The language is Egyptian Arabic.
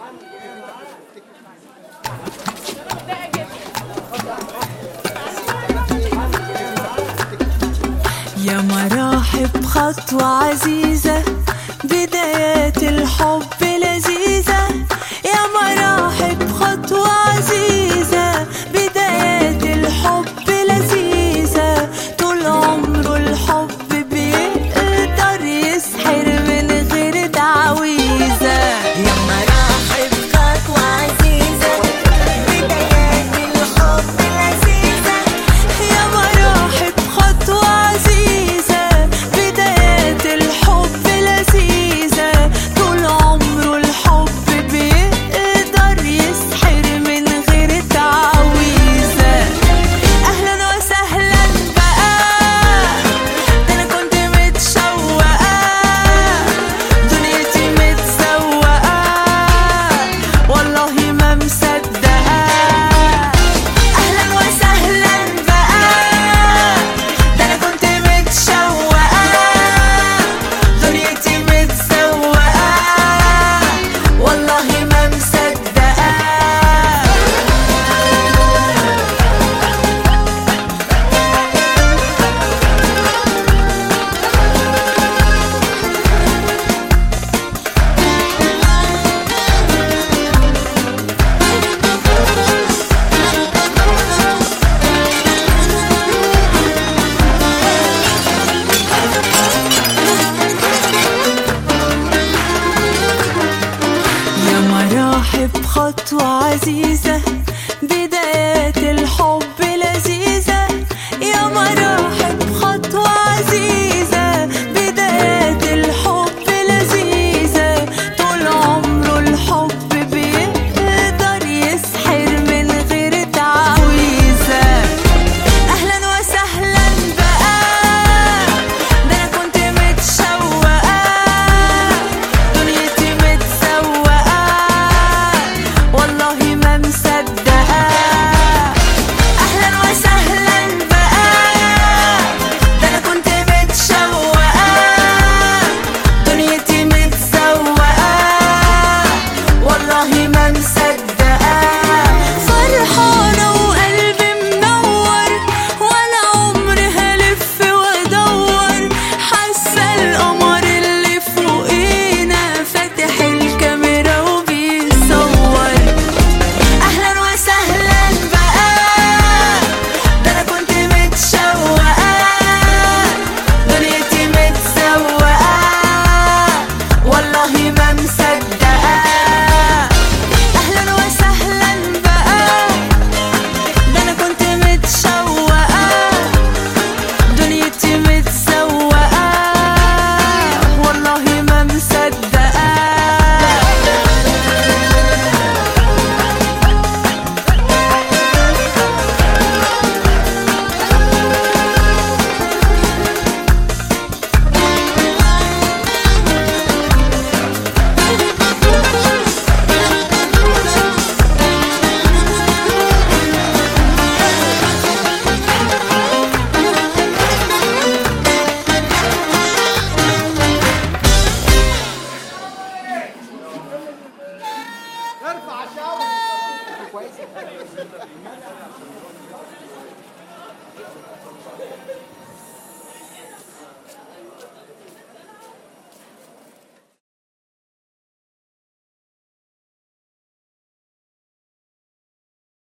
يا مراحب خطوة عزيزة بدايات الحب لذيذة يا مراحب خطوة عزيزة بدايات الحب لذيذة طول عمره الحب بيقدر يسحر من غير تعويذة يا مراحب خطوة عزيزة بدايات الحب لذيذة يا مراحب خطوة عزيزة بدايات الحب لذيذة طول عمره الحب بيقدر يسحر من غير تعويذة أهلا وسهلا بقى ده أنا كنت متشوقة دنيتي متسوقة والله ما مصدقة اهلا وسهلا بقى ده انا كنت متشوقه دنيتي متسوقه والله ما مصدقه يا مراحب خطوة عزيزة